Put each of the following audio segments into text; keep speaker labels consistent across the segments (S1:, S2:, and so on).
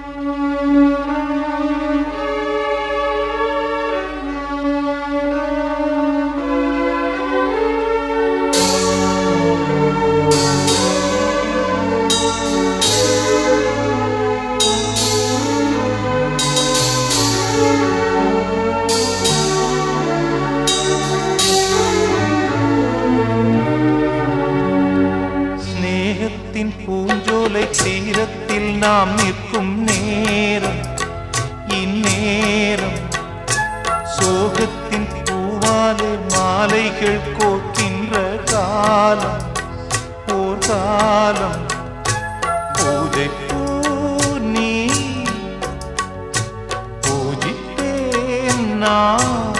S1: ஸ்நேகத்தின் பூஞ்சோலை தீரத்தில் நாம் நிற்கும் நேரம் இந்நேரம் சோகத்தின் பூவாலே மாலைகள் கோக்கின்ற காலம் ஓர் காலம் பூஜை பூ நீ பூஜித்தேன் நான்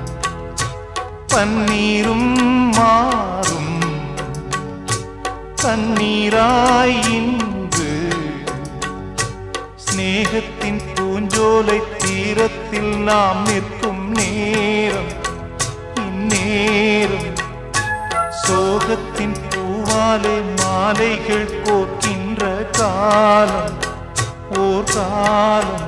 S1: பன்னீரும் மாறும் கண்ணீராய் இன்று ஸ்நேகத்தின் பூஞ்சோலை தீரத்தில் நாம் நிற்கும் நேரம் இந்நேரம் சோகத்தின் பூவாலே மாலைகள் கோக்கின்ற காலம் ஓர் காலம்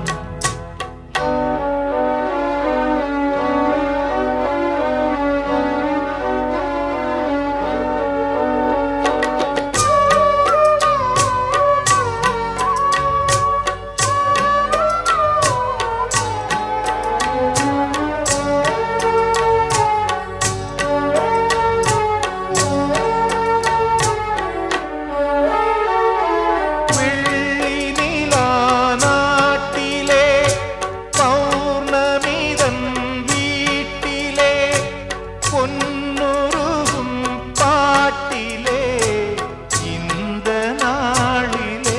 S1: வெள்ளி நிலா நாட்டிலே பௌர்ணமிதன் வீட்டிலே பொன்னுருகும் பாட்டிலே இந்த நாளிலே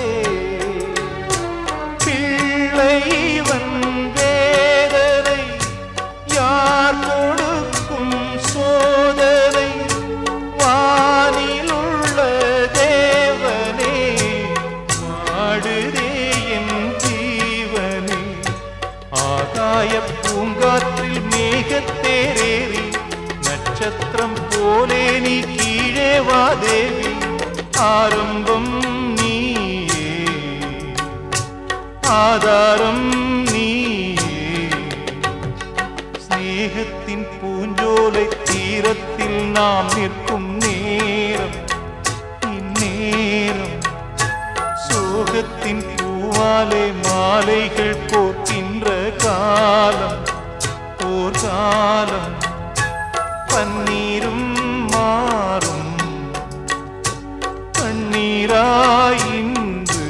S1: பிள்ளைவன் வேதனை யார் கொடுக்கும் சோதனை வானிலுள்ள தேவனே மாடுதே என் ஜீவனே ஆகாய பூங்காற்றில் மேகத்தேரேறி நட்சத்திரம் போலே நீ கீழே வா தேவி ஆரம்பம் நீயே ஆதாரம் நீயே ஸ்நேகத்தின் பூஞ்சோலை தீரத்தில் நாம் நிற்கும் நேரம் இந்நேரம் சோகத்தின் பூவாலே மாலைகள் போக்கின்ற காலம் ஓர் காலம் பன்னீரும் மாறும் கண்ணீராயின்று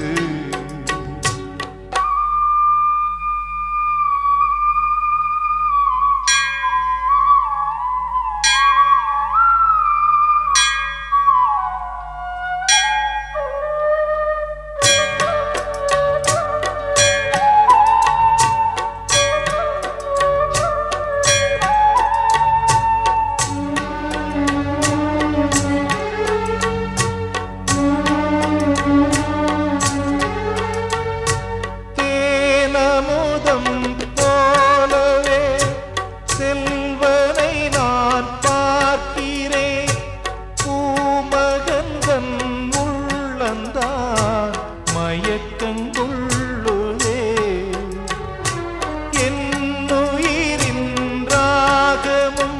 S1: தேனமுதம் போலவே செல்வனை நான் பார்க்கிறேன் பூமகந்தன் உள்ளந்தான் மயக்கங்குள்ளுதே என்னுயிரின் ராகமும்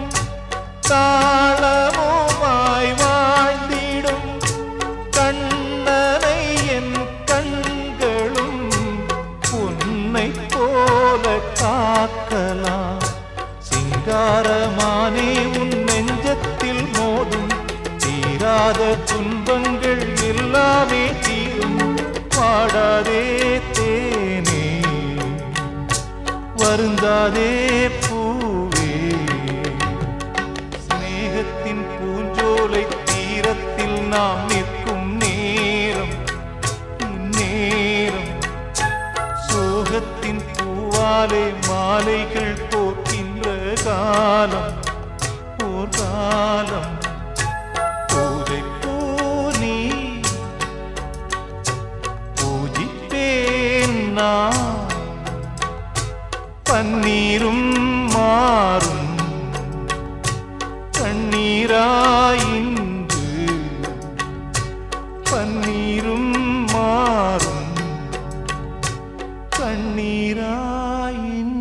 S1: தாளமுமாய் வாழ்ந்திடும் கண்ணனை என் கண்களும் உன்னை போல காக்கலாம் சிங்காரமானே உன் நெஞ்சத்தில் மோதும் தீராத துன்பங்கள் எல்லாமே தீரும் பாடாதே தேனே வருந்தாதே பூவே ஸ்நேகத்தின் பூஞ்சோலை தீரத்தில் நாம் நிற்கும் நேரம் இந்நேரம் சோகத்தின் பூவாலே மாலைகள் போக்கின்ற காலம் ஓர் காலம் பூஜை பூ நீ பூஜிப்பேன் நான் பன்னீரும் மாறும் கண்ணீராயின்று பன்னீரும் மாறும் கண்ணீராயின்